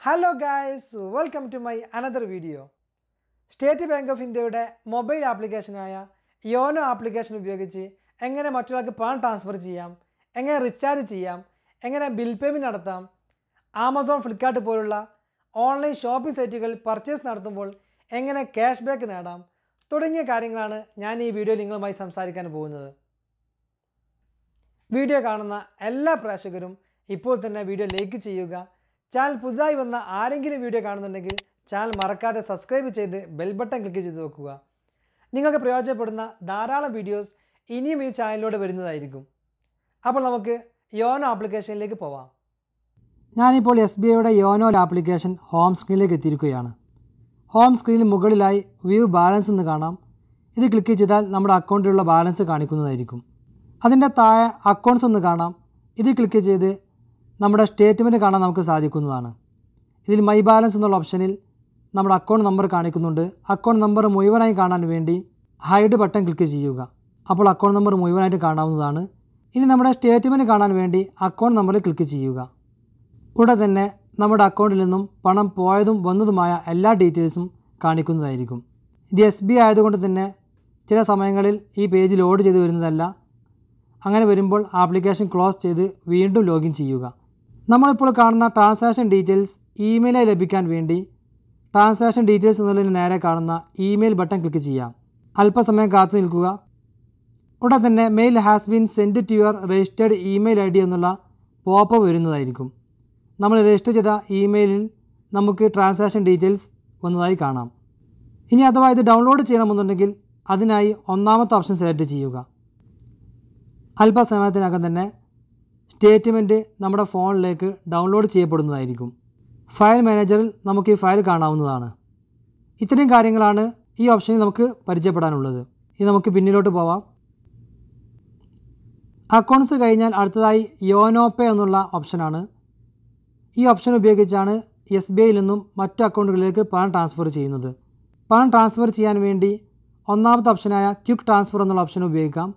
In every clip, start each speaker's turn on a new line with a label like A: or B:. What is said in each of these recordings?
A: hello guys welcome to my another video state bank of ഇന്ത്യയുടെ mobile ആപ്ലിക്കേഷനായ YONO application ഉപയോഗിച്ച് എങ്ങനെ മറ്റൊരാൾക്ക് പണം ട്രാൻസ്ഫർ ചെയ്യാം എങ്ങനെ റീചാർജ് ചെയ്യാം എങ്ങനെ ബിൽ പേയ്മെൻറ്റ് നടത്താം ആമസോൺ ഫ്ലിപ്കാർട്ട് പോലുള്ള ഓൺലൈൻ ഷോപ്പിംഗ് സൈറ്റുകളിൽ പർച്ചേസ് നടത്തുമ്പോൾ എങ്ങനെ ക്യാഷ് ബാക്ക് നേടാം തുടങ്ങിയ കാര്യങ്ങളാണ് ഞാൻ ഈ വീഡിയോയിൽ നിങ്ങളുമായി സംസാരിക്കാൻ പോകുന്നത് വീഡിയോ കാണുന്ന എല്ലാ പ്രേക്ഷകരും ഇപ്പോൾ തന്നെ വീഡിയോ ലൈക്ക് ചെയ്യുക ചാനൽ പുതുതായി വന്ന ആരെങ്കിലും വീഡിയോ കാണുന്നുണ്ടെങ്കിൽ ചാനൽ മറക്കാതെ സബ്സ്ക്രൈബ് ചെയ്ത് ബെൽ ബട്ടൺ ക്ലിക്ക് ചെയ്ത് വെക്കുക നിങ്ങൾക്ക് പ്രയോജനപ്പെടുന്ന ധാരാളം വീഡിയോസ് ഇനിയും ഈ ചാനലിലൂടെ വരുന്നതായിരിക്കും അപ്പോൾ നമുക്ക് യോനോ ആപ്ലിക്കേഷനിലേക്ക് പോവാം ഞാനിപ്പോൾ എസ് ബി ഐയുടെ യോനോ ആപ്ലിക്കേഷൻ ഹോം സ്ക്രീനിലേക്ക് എത്തിയിരിക്കുകയാണ് ഹോം സ്ക്രീനിൽ മുകളിലായി വ്യൂ ബാലൻസ് എന്ന് കാണാം ഇത് ക്ലിക്ക് ചെയ്താൽ നമ്മുടെ അക്കൗണ്ടിലുള്ള ബാലൻസ് കാണിക്കുന്നതായിരിക്കും അതിൻ്റെ താഴെ അക്കൗണ്ട്സ് എന്ന് കാണാം ഇത് ക്ലിക്ക് ചെയ്ത് നമ്മുടെ സ്റ്റേറ്റ്മെൻറ്റ് കാണാൻ നമുക്ക് സാധിക്കുന്നതാണ് ഇതിൽ മൈ ബാലൻസ് എന്നുള്ള ഓപ്ഷനിൽ നമ്മുടെ അക്കൗണ്ട് നമ്പർ കാണിക്കുന്നുണ്ട് അക്കൗണ്ട് നമ്പർ മുഴുവനായി കാണാൻ വേണ്ടി ഹൈഡ് ബട്ടൺ ക്ലിക്ക് ചെയ്യുക അപ്പോൾ അക്കൗണ്ട് നമ്പർ മുഴുവനായിട്ട് കാണാവുന്നതാണ് ഇനി നമ്മുടെ സ്റ്റേറ്റ്മെൻറ്റ് കാണാൻ വേണ്ടി അക്കൗണ്ട് നമ്പറിൽ ക്ലിക്ക് ചെയ്യുക ഉടൻ തന്നെ നമ്മുടെ അക്കൗണ്ടിൽ നിന്നും പണം പോയതും വന്നതുമായ എല്ലാ ഡീറ്റെയിൽസും കാണിക്കുന്നതായിരിക്കും ഇത് എസ് ബി ആയതുകൊണ്ട് തന്നെ ചില സമയങ്ങളിൽ ഈ പേജ് ലോഡ് ചെയ്ത് വരുന്നതല്ല അങ്ങനെ വരുമ്പോൾ ആപ്ലിക്കേഷൻ ക്ലോസ് ചെയ്ത് വീണ്ടും ലോഗിൻ ചെയ്യുക നമ്മളിപ്പോൾ കാണുന്ന ട്രാൻസാക്ഷൻ ഡീറ്റെയിൽസ് ഇമെയിലായി ലഭിക്കാൻ വേണ്ടി ട്രാൻസാക്ഷൻ ഡീറ്റെയിൽസ് എന്നുള്ളതിന് നേരെ കാണുന്ന ഇമെയിൽ ബട്ടൺ ക്ലിക്ക് ചെയ്യാം അല്പസമയം കാത്തു നിൽക്കുക ഉടൻ തന്നെ mail has been send to your registered email I D എന്നുള്ള പോപ്പ് വരുന്നതായിരിക്കും നമ്മൾ രജിസ്റ്റർ ചെയ്ത ഇമെയിലിൽ നമുക്ക് ട്രാൻസാക്ഷൻ ഡീറ്റെയിൽസ് വന്നതായി കാണാം ഇനി അഥവാ ഇത് ഡൗൺലോഡ് ചെയ്യണമെന്നുണ്ടെങ്കിൽ അതിനായി ഒന്നാമത്തെ ഓപ്ഷൻ സെലക്ട് ചെയ്യുക അല്പസമയത്തിനകം തന്നെ സ്റ്റേറ്റ്മെൻറ്റ് നമ്മുടെ ഫോണിലേക്ക് ഡൗൺലോഡ് ചെയ്യപ്പെടുന്നതായിരിക്കും ഫയൽ മാനേജറിൽ നമുക്ക് ഈ ഫയൽ കാണാവുന്നതാണ് ഇത്രയും കാര്യങ്ങളാണ് ഈ ഓപ്ഷനിൽ നമുക്ക് പരിചയപ്പെടാനുള്ളത് ഇനി നമുക്ക് പിന്നിലോട്ട് പോവാം അക്കൗണ്ട്സ് കഴിഞ്ഞാൽ അടുത്തതായി യോനോ പേ എന്നുള്ള ഓപ്ഷനാണ് ഈ ഓപ്ഷൻ ഉപയോഗിച്ചാണ് എസ് ബി ഐയിൽ നിന്നും മറ്റു അക്കൗണ്ടുകളിലേക്ക് പണം ട്രാൻസ്ഫർ ചെയ്യുന്നത് പണം ട്രാൻസ്ഫർ ചെയ്യാൻ വേണ്ടി ഒന്നാമത്തെ ഓപ്ഷനായ ക്വിക്ക് ട്രാൻസ്ഫർ എന്നുള്ള ഓപ്ഷൻ ഉപയോഗിക്കാം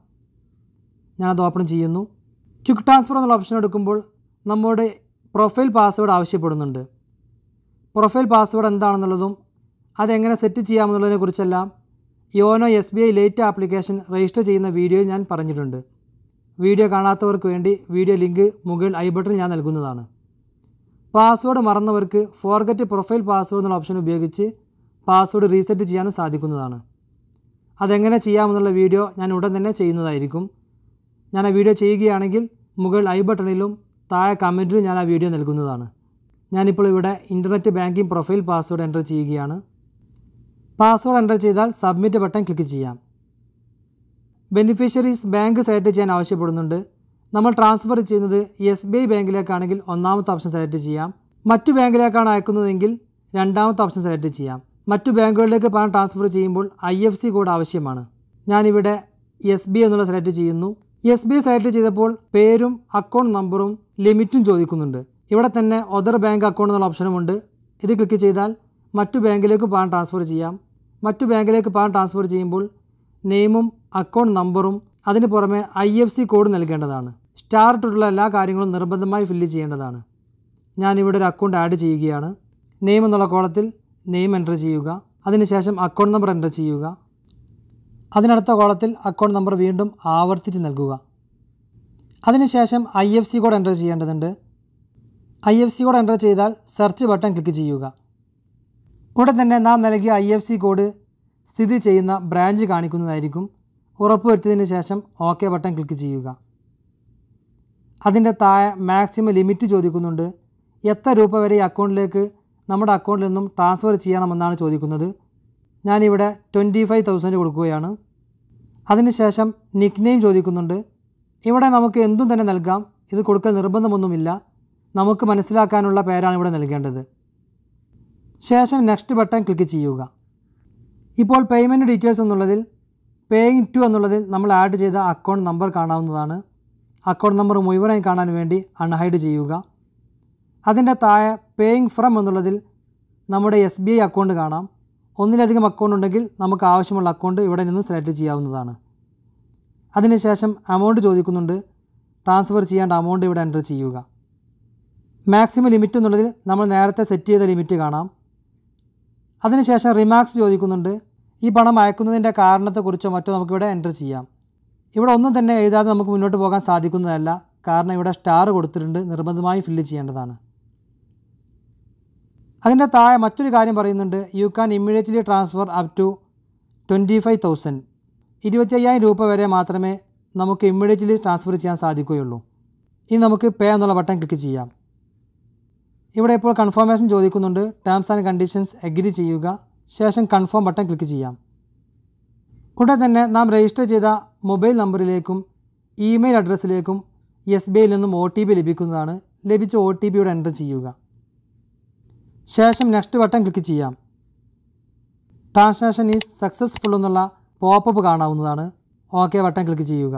A: ഞാനത് ഓപ്പൺ ചെയ്യുന്നു ക്വിക്ക് ട്രാൻസ്ഫർ എന്നുള്ള ഓപ്ഷൻ എടുക്കുമ്പോൾ നമ്മുടെ പ്രൊഫൈൽ പാസ്വേഡ് ആവശ്യപ്പെടുന്നുണ്ട് പ്രൊഫൈൽ പാസ്വേഡ് എന്താണെന്നുള്ളതും അതെങ്ങനെ സെറ്റ് ചെയ്യാമെന്നുള്ളതിനെക്കുറിച്ചെല്ലാം YONO S B I lite application register ചെയ്യുന്ന വീഡിയോയിൽ ഞാൻ പറഞ്ഞിട്ടുണ്ട് വീഡിയോ കാണാത്തവർക്ക് വേണ്ടി വീഡിയോ ലിങ്ക് മുകളിൽ ഐ ബട്ടണിൽ ഞാൻ നൽകുന്നതാണ് പാസ്വേഡ് മറന്നവർക്ക് ഫോർഗറ്റ് പ്രൊഫൈൽ പാസ്വേഡ് എന്നുള്ള ഓപ്ഷൻ ഉപയോഗിച്ച് പാസ്വേഡ് റീസെറ്റ് ചെയ്യാനും സാധിക്കുന്നതാണ് അതെങ്ങനെ ചെയ്യാമെന്നുള്ള വീഡിയോ ഞാൻ ഉടൻ തന്നെ ചെയ്യുന്നതായിരിക്കും ഞാൻ ആ വീഡിയോ ചെയ്യുകയാണെങ്കിൽ മുകളിൽ ഐ ബട്ടണിലും താഴെ കമൻറ്റിലും ഞാൻ ആ വീഡിയോ നൽകുന്നതാണ് ഞാനിപ്പോൾ ഇവിടെ internet banking profile password enter ചെയ്യുകയാണ് പാസ്വേഡ് എൻ്റർ ചെയ്താൽ സബ്മിറ്റ് ബട്ടൺ ക്ലിക്ക് ചെയ്യാം ബെനിഫിഷ്യറീസ് ബാങ്ക് സെലക്ട് ചെയ്യാൻ ആവശ്യപ്പെടുന്നുണ്ട് നമ്മൾ ട്രാൻസ്ഫർ ചെയ്യുന്നത് എസ് ബി ഐ ബാങ്കിലേക്കാണെങ്കിൽ ഒന്നാമത്തെ ഓപ്ഷൻ സെലക്ട് ചെയ്യാം മറ്റു ബാങ്കിലേക്കാണ് അയക്കുന്നതെങ്കിൽ രണ്ടാമത്തെ ഓപ്ഷൻ സെലക്ട് ചെയ്യാം മറ്റു ബാങ്കുകളിലേക്ക് പണം ട്രാൻസ്ഫർ ചെയ്യുമ്പോൾ ഐ എഫ് സി കോഡ് ആവശ്യമാണ് ഞാനിവിടെ എസ് ബി എന്നുള്ള സെലക്ട് ചെയ്യുന്നു എസ് ബി സെലക്ട് ചെയ്തപ്പോൾ പേരും അക്കൗണ്ട് നമ്പറും ലിമിറ്റും ചോദിക്കുന്നുണ്ട് ഇവിടെ തന്നെ ഒതർ ബാങ്ക് അക്കൗണ്ട് എന്നുള്ള ഓപ്ഷനുമുണ്ട് ഇത് ക്ലിക്ക് ചെയ്താൽ മറ്റു ബാങ്കിലേക്ക് പണം ട്രാൻസ്ഫർ ചെയ്യാം മറ്റു ബാങ്കിലേക്ക് പണം ട്രാൻസ്ഫർ ചെയ്യുമ്പോൾ നെയിമും അക്കൗണ്ട് നമ്പറും അതിന് പുറമെ ഐ എഫ് സി കോഡ് നൽകേണ്ടതാണ് സ്റ്റാർ ഇട്ടിട്ടുള്ള എല്ലാ കാര്യങ്ങളും നിർബന്ധമായി ഫില്ല് ചെയ്യേണ്ടതാണ് ഞാനിവിടെ ഒരു അക്കൗണ്ട് ആഡ് ചെയ്യുകയാണ് നെയിം എന്നുള്ള കോളത്തിൽ നെയിം എൻ്റർ ചെയ്യുക അതിനുശേഷം അക്കൗണ്ട് നമ്പർ എൻ്റർ ചെയ്യുക അതിനടുത്ത കോളത്തിൽ അക്കൗണ്ട് നമ്പർ വീണ്ടും ആവർത്തിച്ച് നൽകുക അതിനുശേഷം I F C code enter ചെയ്യേണ്ടതുണ്ട് I F C code enter ചെയ്താൽ സെർച്ച് ബട്ടൺ ക്ലിക്ക് ചെയ്യുക ഉടൻ തന്നെ നാം നൽകിയ ഐ എഫ് സി കോഡ് സ്ഥിതി ചെയ്യുന്ന ബ്രാഞ്ച് കാണിക്കുന്നതായിരിക്കും ഉറപ്പുവരുത്തിയതിന് ശേഷം ഓക്കെ ബട്ടൺ ക്ലിക്ക് ചെയ്യുക അതിൻ്റെ താഴെ മാക്സിമം ലിമിറ്റ് ചോദിക്കുന്നുണ്ട് എത്ര രൂപ വരെ ഈ അക്കൗണ്ടിലേക്ക് നമ്മുടെ അക്കൗണ്ടിൽ നിന്നും ട്രാൻസ്ഫർ ചെയ്യണമെന്നാണ് ചോദിക്കുന്നത് ഞാനിവിടെ ട്വൻറ്റി ഫൈവ് തൗസൻഡ് കൊടുക്കുകയാണ് അതിനുശേഷം നിക് നെയിം ചോദിക്കുന്നുണ്ട് ഇവിടെ നമുക്ക് എന്തും തന്നെ നൽകാം ഇത് കൊടുക്കാൻ നിർബന്ധമൊന്നുമില്ല നമുക്ക് മനസ്സിലാക്കാനുള്ള പേരാണ് ഇവിടെ നൽകേണ്ടത് ശേഷം നെക്സ്റ്റ് ബട്ടൺ ക്ലിക്ക് ചെയ്യുക ഇപ്പോൾ പേയ്മെൻറ്റ് ഡീറ്റെയിൽസ് എന്നുള്ളതിൽ പേയിങ് ടു എന്നുള്ളതിൽ നമ്മൾ ആഡ് ചെയ്ത അക്കൗണ്ട് നമ്പർ കാണാവുന്നതാണ് അക്കൗണ്ട് നമ്പർ മുഴുവനായി കാണാൻ വേണ്ടി അൺഹൈഡ് ചെയ്യുക അതിൻ്റെ താഴെ പേയിങ് ഫ്രം എന്നുള്ളതിൽ നമ്മുടെ എസ് ബി ഐ അക്കൗണ്ട് കാണാം ഒന്നിലധികം അക്കൗണ്ട് ഉണ്ടെങ്കിൽ നമുക്ക് ആവശ്യമുള്ള അക്കൗണ്ട് ഇവിടെ നിന്ന് സെലക്ട് ചെയ്യാവുന്നതാണ് അതിനുശേഷം അമൗണ്ട് ചോദിക്കുന്നുണ്ട് ട്രാൻസ്ഫർ ചെയ്യേണ്ട അമൗണ്ട് ഇവിടെ എൻ്റർ ചെയ്യുക മാക്സിമം ലിമിറ്റ് എന്നുള്ളതിൽ നമ്മൾ നേരത്തെ സെറ്റ് ചെയ്ത ലിമിറ്റ് കാണാം അതിനുശേഷം റിമാർക്സ് ചോദിക്കുന്നുണ്ട് ഈ പണം അയക്കുന്നതിൻ്റെ കാരണത്തെക്കുറിച്ചോ മറ്റോ നമുക്കിവിടെ എൻ്റർ ചെയ്യാം ഇവിടെ ഒന്നും തന്നെ എഴുതാതെ നമുക്ക് മുന്നോട്ട് പോകാൻ സാധിക്കുന്നതല്ല കാരണം ഇവിടെ സ്റ്റാർ കൊടുത്തിട്ടുണ്ട് നിർബന്ധമായും ഫില്ല് ചെയ്യേണ്ടതാണ് അതിൻ്റെ താഴെ മറ്റൊരു കാര്യം പറയുന്നുണ്ട് you can immediately transfer up to twenty five thousand ഇരുപത്തി അയ്യായിരം രൂപ വരെ മാത്രമേ നമുക്ക് ഇമ്മീഡിയറ്റ്ലി ട്രാൻസ്ഫർ ചെയ്യാൻ സാധിക്കുകയുള്ളൂ ഇനി നമുക്ക് പേ എന്നുള്ള ബട്ടൺ ക്ലിക്ക് ചെയ്യാം ഇവിടെ ഇപ്പോൾ കൺഫർമേഷൻ ചോദിക്കുന്നുണ്ട് ടേംസ് ആൻഡ് കണ്ടീഷൻസ് എഗ്രി ചെയ്യുക ശേഷം കൺഫേം ബട്ടൺ ക്ലിക്ക് ചെയ്യാം ഉടൻ തന്നെ നാം രജിസ്റ്റർ ചെയ്ത മൊബൈൽ നമ്പറിലേക്കും ഇമെയിൽ അഡ്രസ്സിലേക്കും എസ് ബി ഐയിൽ നിന്നും ഒ ടി പി ലഭിക്കുന്നതാണ് ലഭിച്ച ഒ ടി പി ഇവിടെ എൻ്റർ ചെയ്യുക ശേഷം നെക്സ്റ്റ് ബട്ടൺ ക്ലിക്ക് ചെയ്യാം ട്രാൻസാക്ഷൻ ഈസ് സക്സസ്ഫുൾ എന്നുള്ള പോപ്പപ്പ് കാണാവുന്നതാണ് ഓക്കെ ബട്ടൺ ക്ലിക്ക് ചെയ്യുക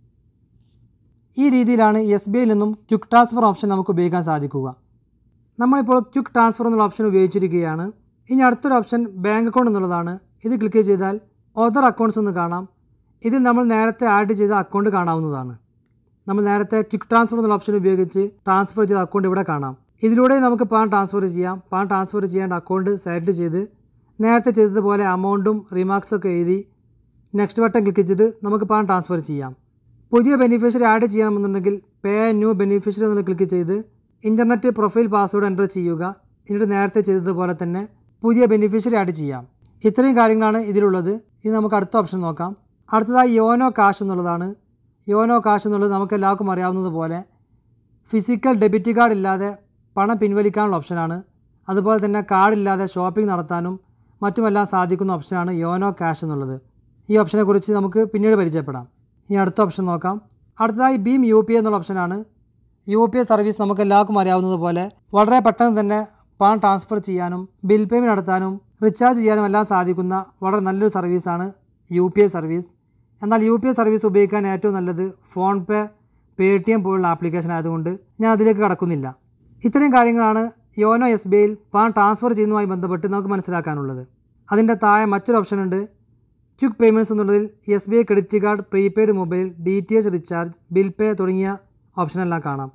A: ഈ രീതിയിലാണ് എസ് ബി ഐയിൽ നിന്നും ക്വിക്ക് ട്രാൻസ്ഫർ ഓപ്ഷൻ നമുക്ക് ഉപയോഗിക്കാൻ സാധിക്കുക നമ്മളിപ്പോൾ ക്വിക്ക് ട്രാൻസ്ഫർ എന്നുള്ള ഓപ്ഷൻ ഉപയോഗിച്ചിരിക്കുകയാണ് ഇനി അടുത്തൊരു ഓപ്ഷൻ ബാങ്ക് അക്കൗണ്ട് എന്നുള്ളതാണ് ഇത് ക്ലിക്ക് ചെയ്താൽ ഓതർ അക്കൗണ്ട്സ് എന്ന് കാണാം ഇതിൽ നമ്മൾ നേരത്തെ ആഡ് ചെയ്ത അക്കൗണ്ട് കാണാവുന്നതാണ് നമ്മൾ നേരത്തെ ക്വിക്ക് ട്രാൻസ്ഫർ എന്നുള്ള ഓപ്ഷൻ ഉപയോഗിച്ച് ട്രാൻസ്ഫർ ചെയ്ത അക്കൗണ്ട് ഇവിടെ കാണാം ഇതിലൂടെ നമുക്ക് പാൻ ട്രാൻസ്ഫർ ചെയ്യാം പാൻ ട്രാൻസ്ഫർ ചെയ്യേണ്ട അക്കൗണ്ട് സെലക്ട് ചെയ്ത് നേരത്തെ ചെയ്തതുപോലെ അമൗണ്ടും റിമാർക്സും ഒക്കെ എഴുതി നെക്സ്റ്റ് ബട്ടൺ ക്ലിക്ക് ചെയ്ത് നമുക്ക് പാൻ ട്രാൻസ്ഫർ ചെയ്യാം പുതിയ ബെനിഫിഷ്യറി ആഡ് ചെയ്യണമെന്നുണ്ടെങ്കിൽ പേ ന്യൂ ബെനിഫിഷ്യറി എന്ന് ക്ലിക്ക് ചെയ്ത് ഇൻ്റർനെറ്റ് പ്രൊഫൈൽ പാസ്വേഡ് എൻ്റർ ചെയ്യുക എന്നിട്ട് നേരത്തെ ചെയ്തതുപോലെ തന്നെ പുതിയ ബെനിഫിഷ്യറി ആഡ് ചെയ്യാം ഇത്രയും കാര്യങ്ങളാണ് ഇതിലുള്ളത് ഇനി നമുക്ക് അടുത്ത ഓപ്ഷൻ നോക്കാം അടുത്തതായി യോനോ കാഷ് എന്നുള്ളതാണ് യോനോ കാഷ് എന്നുള്ളത് നമുക്ക് എല്ലാവർക്കും അറിയാവുന്നതുപോലെ ഫിസിക്കൽ ഡെബിറ്റ് കാർഡ് ഇല്ലാതെ പണം പിൻവലിക്കാനുള്ള ഓപ്ഷനാണ് അതുപോലെ തന്നെ കാർഡില്ലാതെ ഷോപ്പിംഗ് നടത്താനും മറ്റുമെല്ലാം സാധിക്കുന്ന ഓപ്ഷനാണ് യോനോ ക്യാഷ് എന്നുള്ളത് ഈ ഓപ്ഷനെക്കുറിച്ച് നമുക്ക് പിന്നീട് പരിചയപ്പെടാം ഇനി അടുത്ത ഓപ്ഷൻ നോക്കാം അടുത്തതായി ഭീം യു പി എന്നുള്ള ഓപ്ഷനാണ് യു പി ഐ സർവീസ് നമുക്ക് എല്ലാവർക്കും അറിയാവുന്നതുപോലെ വളരെ പെട്ടെന്ന് തന്നെ പണം ട്രാൻസ്ഫർ ചെയ്യാനും ബിൽ പേയ്മെൻറ്റ് നടത്താനും റീചാർജ് ചെയ്യാനും എല്ലാം സാധിക്കുന്ന വളരെ നല്ലൊരു സർവീസാണ് യു പി ഐ സർവീസ് എന്നാൽ യു പി ഐ സർവീസ് ഉപയോഗിക്കാൻ ഏറ്റവും നല്ലത് PhonePe Paytm പോലുള്ള ആപ്ലിക്കേഷൻ ആയതുകൊണ്ട് ഞാൻ അതിലേക്ക് കടക്കുന്നില്ല ഇത്രയും കാര്യങ്ങളാണ് യോനോ എസ് ബി ഐയിൽ പണം ട്രാൻസ്ഫർ ചെയ്യുന്നതുമായി ബന്ധപ്പെട്ട് നമുക്ക് മനസ്സിലാക്കാനുള്ളത് അതിൻ്റെ താഴെ മറ്റൊരു ഓപ്ഷൻ ഉണ്ട് ക്വിക്ക് പേയ്മെൻറ്റ്സ് എന്നുള്ളതിൽ S B I credit card prepaid mobile D T H recharge bill pay തുടങ്ങിയ ഓപ്ഷനെല്ലാം കാണാം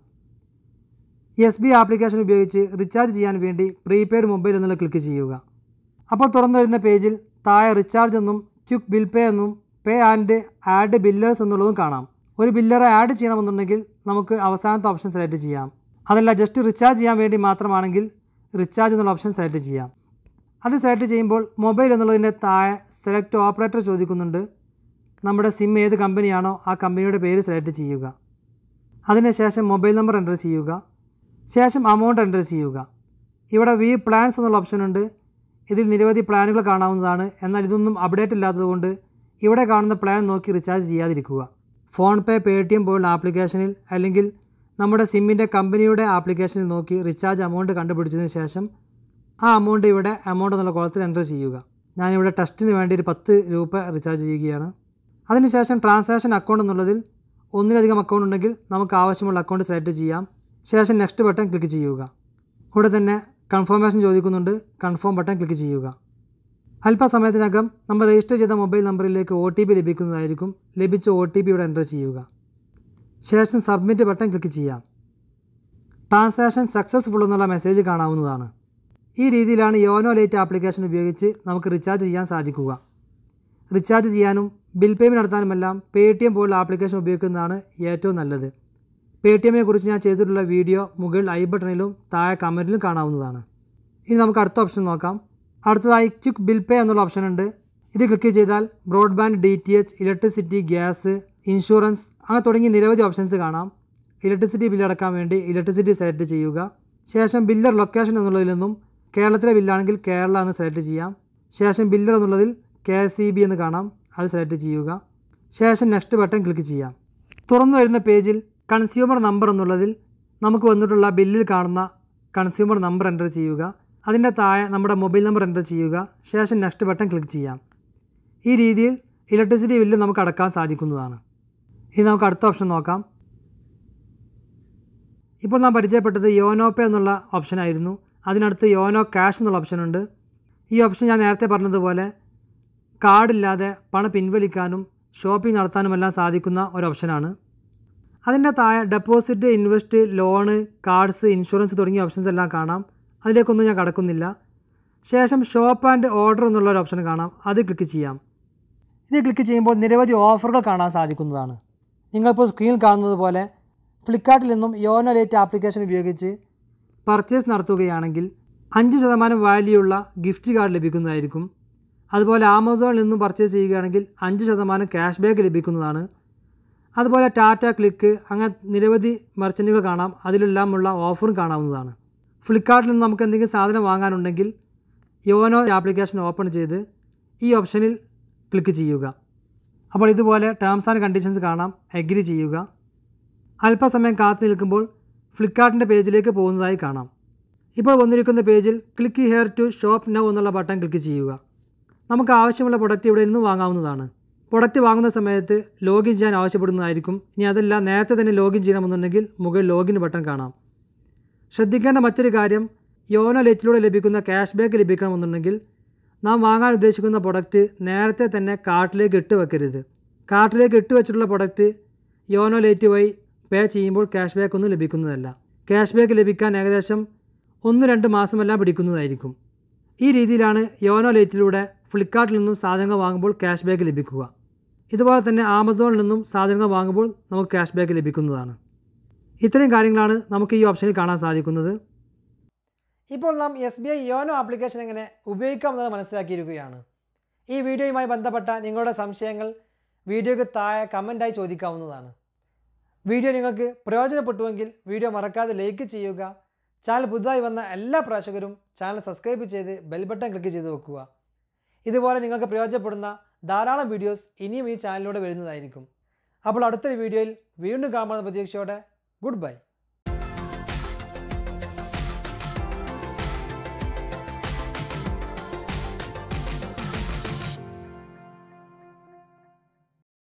A: എസ് ബി ഐ ആപ്ലിക്കേഷൻ ഉപയോഗിച്ച് റീചാർജ് ചെയ്യാൻ വേണ്ടി പ്രീപെയ്ഡ് മൊബൈൽ എന്നുള്ള ക്ലിക്ക് ചെയ്യുക അപ്പോൾ തുറന്നു വരുന്ന പേജിൽ താഴെ റീചാർജ് എന്നും ക്വിക്ക് ബിൽ പേ എന്നും പേ ആൻഡ് ആഡ് ബില്ലേഴ്സ് എന്നുള്ളതും കാണാം ഒരു ബില്ലറെ ആഡ് ചെയ്യണമെന്നുണ്ടെങ്കിൽ നമുക്ക് അവസാനത്തെ ഓപ്ഷൻ സെലക്ട് ചെയ്യാം അതല്ല ജസ്റ്റ് റീചാർജ് ചെയ്യാൻ വേണ്ടി മാത്രമാണെങ്കിൽ റീചാർജ് എന്നുള്ള ഓപ്ഷൻ സെലക്ട് ചെയ്യാം അത് സെലക്ട് ചെയ്യുമ്പോൾ മൊബൈൽ എന്നുള്ളതിൻ്റെ താഴെ സെലക്ട് ഓപ്പറേറ്റർ ചോദിക്കുന്നുണ്ട് നമ്മുടെ സിം ഏത് കമ്പനിയാണോ ആ കമ്പനിയുടെ പേര് സെലക്ട് ചെയ്യുക അതിനുശേഷം മൊബൈൽ നമ്പർ എൻ്റർ ചെയ്യുക ശേഷം അമൗണ്ട് എൻ്റർ ചെയ്യുക ഇവിടെ വി പ്ലാൻസ് എന്നുള്ള ഓപ്ഷൻ ഉണ്ട് ഇതിൽ നിരവധി പ്ലാനുകൾ കാണാവുന്നതാണ് എന്നാൽ ഇതൊന്നും അപ്ഡേറ്റ് ഇല്ലാത്തതുകൊണ്ട് ഇവിടെ കാണുന്ന പ്ലാൻ നോക്കി റീചാർജ് ചെയ്യാതിരിക്കുക PhonePe Paytm പോലുള്ള ആപ്ലിക്കേഷനിൽ അല്ലെങ്കിൽ നമ്മുടെ സിമ്മിൻ്റെ കമ്പനിയുടെ ആപ്ലിക്കേഷനിൽ നോക്കി റീചാർജ് എമൗണ്ട് കണ്ടുപിടിച്ചതിന് ശേഷം ആ എമൗണ്ട് ഇവിടെ എമൗണ്ട് എന്നുള്ള കോളത്തിൽ എൻ്റർ ചെയ്യുക ഞാനിവിടെ ടെസ്റ്റിന് വേണ്ടി ഒരു പത്ത് രൂപ റീചാർജ് ചെയ്യുകയാണ് അതിനുശേഷം ട്രാൻസാക്ഷൻ അക്കൗണ്ട് എന്നുള്ളതിൽ ഒന്നിലധികം അക്കൗണ്ട് ഉണ്ടെങ്കിൽ നമുക്ക് ആവശ്യമുള്ള അക്കൗണ്ട് സെലക്ട് ചെയ്യാം ശേഷം നെക്സ്റ്റ് ബട്ടൺ ക്ലിക്ക് ചെയ്യുക ഇവിടെ തന്നെ കൺഫർമേഷൻ ചോദിക്കുന്നുണ്ട് കൺഫേം ബട്ടൺ ക്ലിക്ക് ചെയ്യുക അല്പസമയത്തിനകം നമ്മൾ രജിസ്റ്റർ ചെയ്ത മൊബൈൽ നമ്പറിലേക്ക് ഒ ടി പി ലഭിക്കുന്നതായിരിക്കും ലഭിച്ച ഒ ടി പി ഇവിടെ എൻ്റർ ചെയ്യുക ശേഷം സബ്മിറ്റ് ബട്ടൺ ക്ലിക്ക് ചെയ്യാം ട്രാൻസാക്ഷൻ സക്സസ്ഫുൾ എന്നുള്ള മെസ്സേജ് കാണാവുന്നതാണ് ഈ രീതിയിലാണ് യോനോ ലൈറ്റ് ആപ്ലിക്കേഷൻ ഉപയോഗിച്ച് നമുക്ക് റീചാർജ് ചെയ്യാൻ സാധിക്കുക റീചാർജ് ചെയ്യാനും ബിൽ പേയ്മെൻറ്റ് നടത്താനുമെല്ലാം പേ ടി എം പോലുള്ള ആപ്ലിക്കേഷൻ ഉപയോഗിക്കുന്നതാണ് ഏറ്റവും നല്ലത് പേ ടി എമ്മിനെ കുറിച്ച് ഞാൻ ചെയ്തിട്ടുള്ള വീഡിയോ മുകളിൽ ഐ ബട്ടണിലും താഴെ കമൻറ്റിലും കാണാവുന്നതാണ് ഇനി നമുക്ക് അടുത്ത ഓപ്ഷൻ നോക്കാം അടുത്തതായി ക്വിക്ക് ബിൽ പേ എന്നുള്ള ഓപ്ഷൻ ഉണ്ട് ഇത് ക്ലിക്ക് ചെയ്താൽ broadband D T H electricity gas insurance അങ്ങനെ തുടങ്ങി നിരവധി ഓപ്ഷൻസ് കാണാം ഇലക്ട്രിസിറ്റി ബില്ല് അടക്കാൻ വേണ്ടി ഇലക്ട്രിസിറ്റി സെലക്ട് ചെയ്യുക ശേഷം ബില്ലർ ലൊക്കേഷൻ എന്നുള്ളതിൽ നിന്നും കേരളത്തിലെ ബില്ലാണെങ്കിൽ കേരള എന്ന് സെലക്ട് ചെയ്യാം ശേഷം ബില്ലർ എന്നുള്ളതിൽ കെ എസ് സി ബി എന്ന് കാണാം അത് സെലക്ട് ചെയ്യുക ശേഷം നെക്സ്റ്റ് ബട്ടൺ ക്ലിക്ക് ചെയ്യാം തുറന്നു വരുന്ന പേജിൽ കൺസ്യൂമർ നമ്പർ എന്നുള്ളതിൽ നമുക്ക് വന്നിട്ടുള്ള ബില്ലിൽ കാണുന്ന കൺസ്യൂമർ നമ്പർ എൻ്റർ ചെയ്യുക അതിൻ്റെ താഴെ നമ്മുടെ മൊബൈൽ നമ്പർ എൻ്റർ ചെയ്യുക ശേഷം നെക്സ്റ്റ് ബട്ടൺ ക്ലിക്ക് ചെയ്യാം ഈ രീതിയിൽ ഇലക്ട്രിസിറ്റി ബില്ല് നമുക്ക് അടക്കാൻ സാധിക്കുന്നതാണ് ഇനി നമുക്ക് അടുത്ത ഓപ്ഷൻ നോക്കാം ഇപ്പോൾ നാം പരിചയപ്പെട്ടത് യോനോ പേ എന്നുള്ള ഓപ്ഷനായിരുന്നു അതിനടുത്ത് യോനോ ക്യാഷ് എന്നുള്ള ഓപ്ഷൻ ഉണ്ട് ഈ ഓപ്ഷൻ ഞാൻ നേരത്തെ പറഞ്ഞതുപോലെ കാർഡില്ലാതെ പണം പിൻവലിക്കാനും ഷോപ്പിംഗ് നടത്താനുമെല്ലാം സാധിക്കുന്ന ഒരു ഓപ്ഷനാണ് അതിൻ്റെ താഴെ deposit invest loan cards insurance തുടങ്ങിയ ഓപ്ഷൻസ് എല്ലാം കാണാം അതിലേക്കൊന്നും ഞാൻ കടക്കുന്നില്ല ശേഷം ഷോപ്പ് ആൻഡ് ഓർഡർ എന്നുള്ള ഒരു ഓപ്ഷൻ കാണാം അത് ക്ലിക്ക് ചെയ്യാം ഇത് ക്ലിക്ക് ചെയ്യുമ്പോൾ നിരവധി ഓഫറുകൾ കാണാൻ സാധിക്കുന്നതാണ് നിങ്ങളിപ്പോൾ സ്ക്രീനിൽ കാണുന്നത് പോലെ ഫ്ലിപ്കാർട്ടിൽ നിന്നും യോനോ ലേറ്റ് ആപ്ലിക്കേഷൻ ഉപയോഗിച്ച് പർച്ചേസ് നടത്തുകയാണെങ്കിൽ അഞ്ച് ശതമാനം വാല്യുള്ള ഗിഫ്റ്റ് കാർഡ് ലഭിക്കുന്നതായിരിക്കും അതുപോലെ ആമസോണിൽ നിന്നും പർച്ചേസ് ചെയ്യുകയാണെങ്കിൽ അഞ്ച് ശതമാനം ക്യാഷ് ബാക്ക് ലഭിക്കുന്നതാണ് അതുപോലെ ടാറ്റ ക്ലിക്ക് അങ്ങനെ നിരവധി മെർച്ചൻറ്റുകൾ കാണാം അതിലെല്ലാമുള്ള ഓഫറും കാണാവുന്നതാണ് ഫ്ലിപ്കാർട്ടിൽ നിന്ന് നമുക്ക് എന്തെങ്കിലും സാധനം വാങ്ങാനുണ്ടെങ്കിൽ യോനോ ആപ്ലിക്കേഷൻ ഓപ്പൺ ചെയ്ത് ഈ ഓപ്ഷനിൽ ക്ലിക്ക് ചെയ്യുക അപ്പോൾ ഇതുപോലെ ടേംസ് ആൻഡ് കണ്ടീഷൻസ് കാണാം എഗ്രി ചെയ്യുക അല്പസമയം കാത്തു നിൽക്കുമ്പോൾ ഫ്ലിപ്കാർട്ടിൻ്റെ പേജിലേക്ക് പോകുന്നതായി കാണാം ഇപ്പോൾ വന്നിരിക്കുന്ന പേജിൽ click here to shop now എന്നുള്ള ബട്ടൺ ക്ലിക്ക് ചെയ്യുക നമുക്ക് ആവശ്യമുള്ള പ്രൊഡക്റ്റ് ഇവിടെ നിന്ന് വാങ്ങാവുന്നതാണ് പ്രൊഡക്റ്റ് വാങ്ങുന്ന സമയത്ത് ലോഗിൻ ചെയ്യാൻ ആവശ്യപ്പെടുന്നതായിരിക്കും ഇനി അതല്ല നേരത്തെ തന്നെ ലോഗിൻ ചെയ്യണമെന്നുണ്ടെങ്കിൽ മുകളിൽ ലോഗിൻ ബട്ടൺ കാണാം ശ്രദ്ധിക്കേണ്ട മറ്റൊരു കാര്യം യോനോ ലെറ്റിലൂടെ ലഭിക്കുന്ന ക്യാഷ് ബാക്ക് ലഭിക്കണമെന്നുണ്ടെങ്കിൽ നാം വാങ്ങാൻ ഉദ്ദേശിക്കുന്ന പ്രൊഡക്റ്റ് നേരത്തെ തന്നെ കാർട്ടിലേക്ക് ഇട്ട് വെക്കരുത് കാർട്ടിലേക്ക് ഇട്ട് വെച്ചിട്ടുള്ള പ്രൊഡക്റ്റ് യോനോ ലേറ്റ് വഴി പേ ചെയ്യുമ്പോൾ ക്യാഷ് ബാക്ക് ഒന്നും ലഭിക്കുന്നതല്ല ക്യാഷ് ബാക്ക് ലഭിക്കാൻ ഏകദേശം ഒന്ന് രണ്ട് മാസമെല്ലാം പിടിക്കുന്നതായിരിക്കും ഈ രീതിയിലാണ് യോനോ ലേറ്റിലൂടെ ഫ്ലിപ്കാർട്ടിൽ നിന്നും സാധനങ്ങൾ വാങ്ങുമ്പോൾ ക്യാഷ് ബാക്ക് ലഭിക്കുക ഇതുപോലെ തന്നെ ആമസോണിൽ നിന്നും സാധനങ്ങൾ വാങ്ങുമ്പോൾ നമുക്ക് ക്യാഷ് ബാക്ക് ലഭിക്കുന്നതാണ് ഇത്രയും കാര്യങ്ങളാണ് നമുക്ക് ഈ ഓപ്ഷനിൽ കാണാൻ സാധിക്കുന്നത് ഇപ്പോൾ നാം S B I YONO application എങ്ങനെ ഉപയോഗിക്കാമെന്നത് മനസ്സിലാക്കിയിരിക്കുകയാണ് ഈ വീഡിയോയുമായി ബന്ധപ്പെട്ട നിങ്ങളുടെ സംശയങ്ങൾ വീഡിയോയ്ക്ക് താഴെ കമൻറ്റായി ചോദിക്കാവുന്നതാണ് വീഡിയോ നിങ്ങൾക്ക് പ്രയോജനപ്പെട്ടുവെങ്കിൽ വീഡിയോ മറക്കാതെ ലൈക്ക് ചെയ്യുക ചാനൽ പുതുതായി വന്ന എല്ലാ പ്രേക്ഷകരും ചാനൽ സബ്സ്ക്രൈബ് ചെയ്ത് ബെൽ ബട്ടൺ ക്ലിക്ക് ചെയ്ത് വെക്കുക ഇതുപോലെ നിങ്ങൾക്ക് പ്രയോജനപ്പെടുന്ന ധാരാളം വീഡിയോസ് ഇനിയും ഈ ചാനലിലൂടെ വരുന്നതായിരിക്കും അപ്പോൾ അടുത്തൊരു വീഡിയോയിൽ വീണ്ടും കാണുന്ന പ്രതീക്ഷയോടെ ഗുഡ് ബൈ